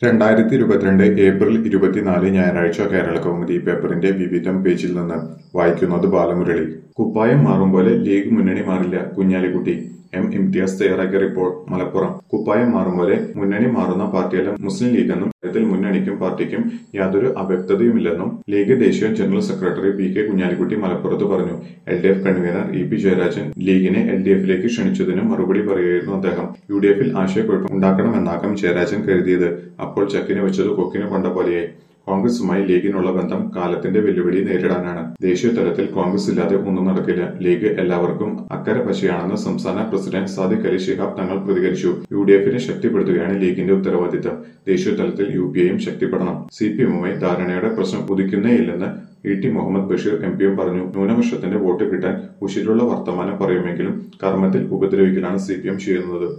രണ്ടായിരത്തി ഇരുപത്തിരണ്ട് ഏപ്രിൽ ഇരുപത്തിനാല് ഞായറാഴ്ച കേരള കൗമുദി പേപ്പറിന്റെ വിവിധം പേജിൽ നിന്ന് വായിക്കുന്നത് ബാലമുരളി കുപ്പായം മാറും പോലെ ലീഗ് മുന്നണി മാറില്ല കുഞ്ഞാലിക്കുട്ടി എം ഇംതിയാസ് തയ്യാറാക്കിയ റിപ്പോർട്ട് മലപ്പുറം കുപ്പായം മാറും പോലെ മുന്നണി മാറുന്ന പാർട്ടിയല്ല മുസ്ലിം ലീഗെന്നും ഇതിൽ മുന്നണിക്കും പാർട്ടിക്കും യാതൊരു അവ്യക്തതയുമില്ലെന്നും ലീഗ് ദേശീയ general secretary P K Kunhalikutty മലപ്പുറത്ത് പറഞ്ഞു L D F convener E P Jayarajan ലീഗിനെ എൽ ഡി എഫിലേക്ക് ക്ഷണിച്ചതിന് മറുപടി പറയുകയായിരുന്നു അദ്ദേഹം യു ഡി എഫിൽ ആശയക്കുഴപ്പം ഉണ്ടാക്കണമെന്നാക്കാം ജയരാജൻ കരുതിയത് അപ്പോൾ ചക്കിന് വെച്ചത് കൊക്കിന് കൊണ്ട പോലെയായി കോൺഗ്രസുമായി ലീഗിനുള്ള ബന്ധം കാലത്തിന്റെ വെല്ലുവിളി നേരിടാനാണ് ദേശീയ തലത്തിൽ കോൺഗ്രസ് ഇല്ലാതെ ഒന്നും നടക്കില്ല ലീഗ് എല്ലാവർക്കും അക്കരെ പശയാണെന്ന് സംസ്ഥാന പ്രസിഡന്റ് സാദിഖ് അലി ശിഹാബ് തങ്ങൾ പ്രതികരിച്ചു യു ഡി എഫിനെ ശക്തിപ്പെടുത്തുകയാണ് ലീഗിന്റെ ഉത്തരവാദിത്തം ദേശീയ തലത്തിൽ യു പി എയും ശക്തിപ്പെടണം സി പി എമ്മുമായി ധാരണയുടെ പ്രശ്നം ഉദിക്കുന്നേയില്ലെന്ന് E T Muhammad Basheer M പിയും പറഞ്ഞു ന്യൂനപക്ഷത്തിന്റെ വോട്ട് കിട്ടാൻ ഉശിരുള്ള വർത്തമാനം പറയുമെങ്കിലും കർമ്മത്തിൽ ഉപദ്രവിക്കലാണ് സി പി എം ചെയ്യുന്നത്